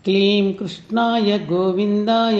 క్లీం కృష్ణాయ గోవిందాయ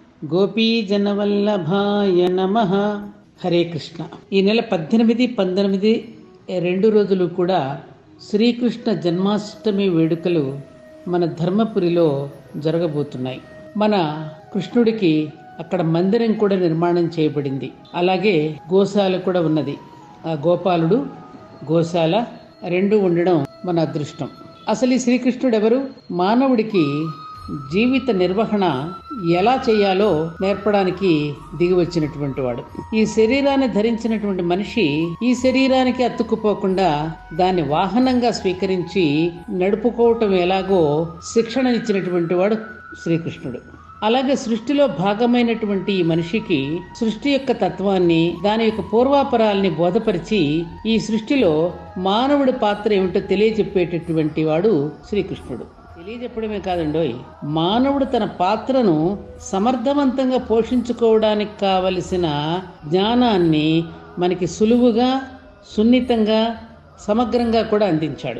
గోపీజనవల్లభాయ నమ హరే కృష్ణ ఈ నెల పద్దెనిమిది పంతొమ్మిది రెండు రోజులు కూడా శ్రీకృష్ణ జన్మాష్టమి వేడుకలు మన ధర్మపురిలో జరగబోతున్నాయి మన కృష్ణుడికి అక్కడ మందిరం కూడా నిర్మాణం చేయబడింది అలాగే గోశాల కూడా ఉన్నది ఆ గోపాలుడు గోశాల రెండు ఉండడం మన అదృష్టం అసలు ఈ శ్రీకృష్ణుడు ఎవరు మానవుడికి జీవిత నిర్వహణ ఎలా చేయాలో నేర్పడానికి దిగి వచ్చినటువంటి వాడు ఈ శరీరాన్ని ధరించినటువంటి మనిషి ఈ శరీరానికి అతుక్కుపోకుండా దాన్ని వాహనంగా స్వీకరించి నడుపుకోవటం ఎలాగో శిక్షణ ఇచ్చినటువంటి వాడు శ్రీకృష్ణుడు అలాగే సృష్టిలో భాగమైనటువంటి ఈ మనిషికి సృష్టి యొక్క తత్వాన్ని దాని యొక్క పూర్వాపరాల్ని బోధపరిచి ఈ సృష్టిలో మానవుడి పాత్ర ఏమిటో తెలియజెప్పేటటువంటి వాడు శ్రీకృష్ణుడు తెలియజెప్పడమే కాదండోయ్ మానవుడు తన పాత్రను సమర్థవంతంగా పోషించుకోవడానికి కావలసిన జ్ఞానాన్ని మనకి సులువుగా సున్నితంగా సమగ్రంగా కూడా అందించాడు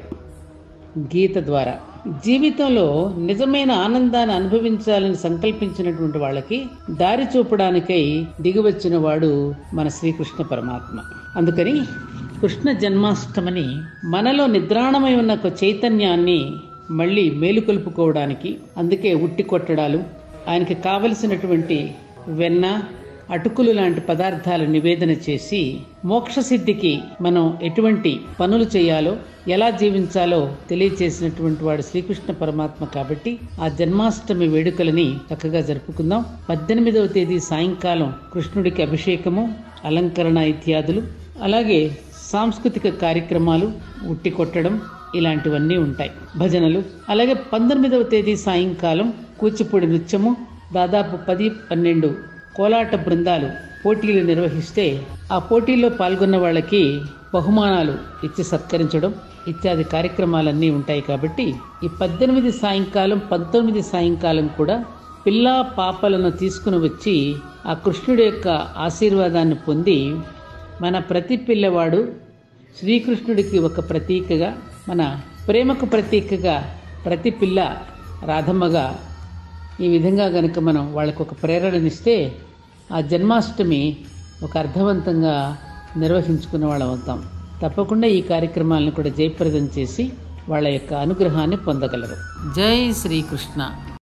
గీత ద్వారా జీవితంలో నిజమైన ఆనందాన్ని అనుభవించాలని సంకల్పించినటువంటి వాళ్ళకి దారి చూపడానికై దిగివచ్చిన వాడు మన శ్రీకృష్ణ పరమాత్మ అందుకని కృష్ణ జన్మాష్టమిని మనలో నిద్రాణమై ఉన్న ఒక చైతన్యాన్ని మళ్ళీ మేలుకొల్పుకోవడానికి అందుకే ఉట్టి కొట్టడాలు ఆయనకి కావలసినటువంటి వెన్న అటుకులు లాంటి పదార్థాలు నివేదన చేసి మోక్షసిద్ధికి మనం ఎటువంటి పనులు చేయాలో ఎలా జీవించాలో తెలియచేసినటువంటి వాడు శ్రీకృష్ణ పరమాత్మ కాబట్టి ఆ జన్మాష్టమి వేడుకలని చక్కగా జరుపుకుందాం పద్దెనిమిదవ తేదీ సాయంకాలం కృష్ణుడికి అభిషేకము అలంకరణ ఇత్యాదులు అలాగే సాంస్కృతిక కార్యక్రమాలు ఉట్టి కొట్టడం ఇలాంటివన్నీ ఉంటాయి భజనలు అలాగే పంతొమ్మిదవ తేదీ సాయంకాలం కూచిపూడి నృత్యము దాదాపు పది పన్నెండు కోలాట బృందాలు పోటీలు నిర్వహిస్తే ఆ పోటీల్లో పాల్గొన్న వాళ్ళకి బహుమానాలు ఇచ్చి సత్కరించడం ఇత్యాది కార్యక్రమాలన్నీ ఉంటాయి కాబట్టి ఈ పద్దెనిమిది సాయంకాలం పంతొమ్మిది సాయంకాలం కూడా పిల్ల పాపలను తీసుకుని వచ్చి ఆ కృష్ణుడి యొక్క ఆశీర్వాదాన్ని పొంది మన ప్రతి పిల్లవాడు శ్రీకృష్ణుడికి ఒక ప్రతీకగా మన ప్రేమకు ప్రతీకగా ప్రతి పిల్ల రాధమ్మగా ఈ విధంగా గనుక మనం వాళ్ళకు ఒక ప్రేరణనిస్తే ఆ జన్మాష్టమి ఒక అర్థవంతంగా నిర్వహించుకున్న వాళ్ళం అవుతాం తప్పకుండా ఈ కార్యక్రమాలను కూడా జయప్రదం చేసి వాళ్ళ యొక్క అనుగ్రహాన్ని పొందగలరు జై శ్రీకృష్ణ